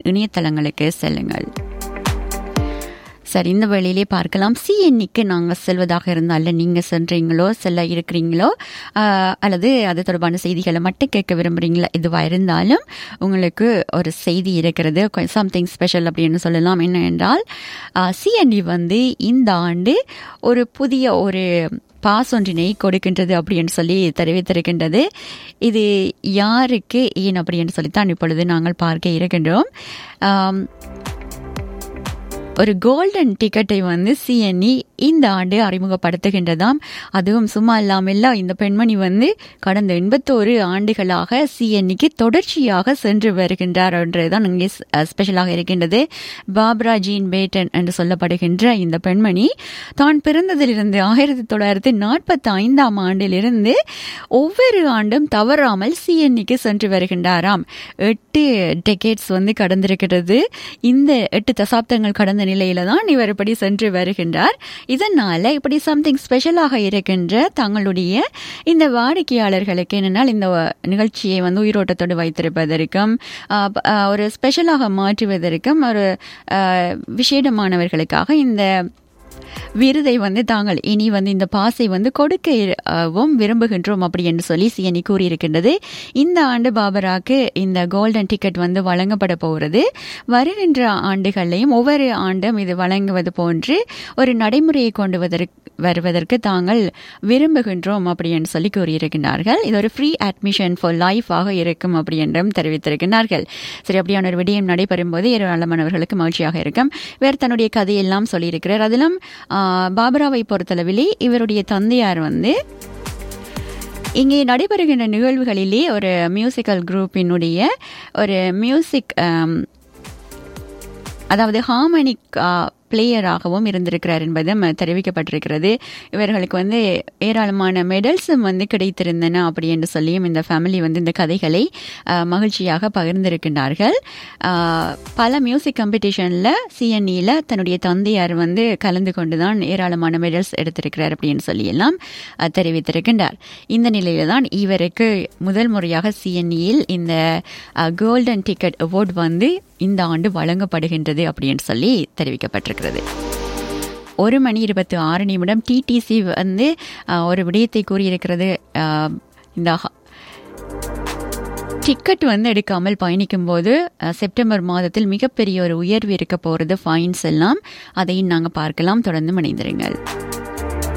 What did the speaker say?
இணையதளங்களுக்கு செல்லுங்கள் சரி இந்த வேளையிலே பார்க்கலாம் சிஎன்னிக்கு நாங்கள் செல்வதாக இருந்தால் நீங்கள் சென்றீங்களோ செல்ல இருக்கிறீங்களோ ஆஹ், அல்லது அது தொடர்பான செய்திகளை மட்டும் கேட்க விரும்புகிறீங்களா எதுவாக இருந்தாலும் உங்களுக்கு ஒரு செய்தி இருக்கிறது சம்திங் ஸ்பெஷல் அப்படின்னு சொல்லலாம் என்ன என்றால் சிஎன்டி வந்து இந்த ஆண்டு ஒரு புதிய ஒரு பாஸ் ஒன்றினை கொடுக்கின்றது அப்படின்னு சொல்லி தெரிவித்திருக்கின்றது இது யாருக்கு ஏன் அப்படின்னு சொல்லித்தான் இப்பொழுது நாங்கள் பார்க்க இருக்கின்றோம் ஆம், ஒரு கோல்டன் டிக்கெட்டை வந்து சிஎன்இ இந்த ஆண்டு அறிமுகப்படுத்துகின்றதாம் அதுவும் சும்மா இல்லாமல் இந்த பெண்மணி வந்து கடந்த எண்பத்தோரு ஆண்டுகளாக சிஎன்இக்கு தொடர்ச்சியாக சென்று வருகின்றார் என்றுதான் இங்கே ஸ்பெஷலாக இருக்கின்றது பாப்ரா ஜீன் பேட்டன் என்று சொல்லப்படுகின்ற இந்த பெண்மணி தான் பிறந்ததிலிருந்து ஆயிரத்தி தொள்ளாயிரத்தி நாற்பத்தி ஐந்தாம் ஆண்டிலிருந்து ஒவ்வொரு ஆண்டும் தவறாமல் சிஎன்இக்கு சென்று வருகின்றாராம் எட்டு டெக்கேட்ஸ் வந்து கடந்திருக்கிறது இந்த எட்டு தசாப்தங்கள் கடந்த நிலையில தான் இவர் இப்படி சென்று வருகின்றார் இதனால இப்படி சம்திங் ஸ்பெஷலாக இருக்கின்ற தங்களுடைய இந்த வாடிக்கையாளர்களுக்கு என்னென்னால் இந்த நிகழ்ச்சியை வந்து உயிரோட்டத்தோடு வைத்திருப்பதற்கும் ஆஹ், ப- ஆஹ், ஒரு ஸ்பெஷலாக மாற்றுவதற்கும் ஒரு ஆஹ், விசேடமானவர்களுக்காக இந்த விருதை வந்து தாங்கள் இனி வந்து இந்த பாஸை வந்து கொடுக்கவும் விரும்புகின்றோம் அப்படி என்று சொல்லி சிஎன்இ கூறியிருக்கின்றது இந்த ஆண்டு பாபராக்கு இந்த கோல்டன் டிக்கெட் வந்து வழங்கப்பட போகிறது வருகின்ற ஆண்டுகளையும் ஒவ்வொரு ஆண்டும் இது வழங்குவது போன்று ஒரு நடைமுறையை கொண்டு வதற்கு வருவதற்கு தாங்கள் விரும்புகின்றோம் அப்படி என்று சொல்லி கூறியிருக்கிறார்கள் இது ஒரு ஃப்ரீ அட்மிஷன் ஃபார் லைஃப் ஆக இருக்கும் அப்படி என்றும் தெரிவித்திருக்கிறார்கள் சரி அப்படியான ஒரு விடயம் நடைபெறும் போது ஏராளமானவர்களுக்கு மகிழ்ச்சியாக இருக்கும் இவர் தன்னுடைய கதையெல்லாம் சொல்லியிருக்கிறார் அதிலும் ஆ, பாபராவை பொறுத்தளவிலே இவருடைய தந்தையார் வந்து இங்கே நடைபெறுகின்ற நிகழ்வுகளிலே ஒரு மியூசிக்கல் குரூப்பினுடைய ஒரு மியூசிக் ஆம், அதாவது ஹார்மோனிக் பிளேயராகவும் இருந்திருக்கிறார் என்பதும் தெரிவிக்கப்பட்டிருக்கிறது இவர்களுக்கு வந்து ஏராளமான மெடல்ஸும் வந்து கிடைத்திருந்தன அப்படி என்று சொல்லியும் இந்த ஃபேமிலி வந்து இந்த கதைகளை அஹ், மகிழ்ச்சியாக பகிர்ந்திருக்கின்றார்கள் அஹ், பல மியூசிக் காம்படிஷனில் சிஎன்இல தன்னுடைய தந்தையார் வந்து கலந்து கொண்டுதான் ஏராளமான மெடல்ஸ் எடுத்திருக்கிறார் அப்படின்னு சொல்லி எல்லாம் அஹ், தெரிவித்திருக்கின்றார் இந்த நிலையில தான் இவருக்கு முதல் முறையாக சிஎன்இயில் இந்த கோல்டன் டிக்கெட் அவார்ட் வந்து இந்த ஆண்டு வழங்கப்படுகின்றது அப்படின்னு சொல்லி தெரிவிக்கப்பட்டிருக்கிறது ஒரு மணி இருபத்தி ஆறு நிமிடம் டிடிசி வந்து அஹ், ஒரு விடயத்தை கூறியிருக்கிறது அஹ், இந்த ஹ- டிக்கெட் வந்து எடுக்காமல் பயணிக்கும் போது அஹ், செப்டம்பர் மாதத்தில் மிகப்பெரிய ஒரு உயர்வு இருக்க போகிறது ஃபைன்ஸ் எல்லாம் அதையும் நாங்கள் பார்க்கலாம் தொடர்ந்து மணிந்திருங்கள்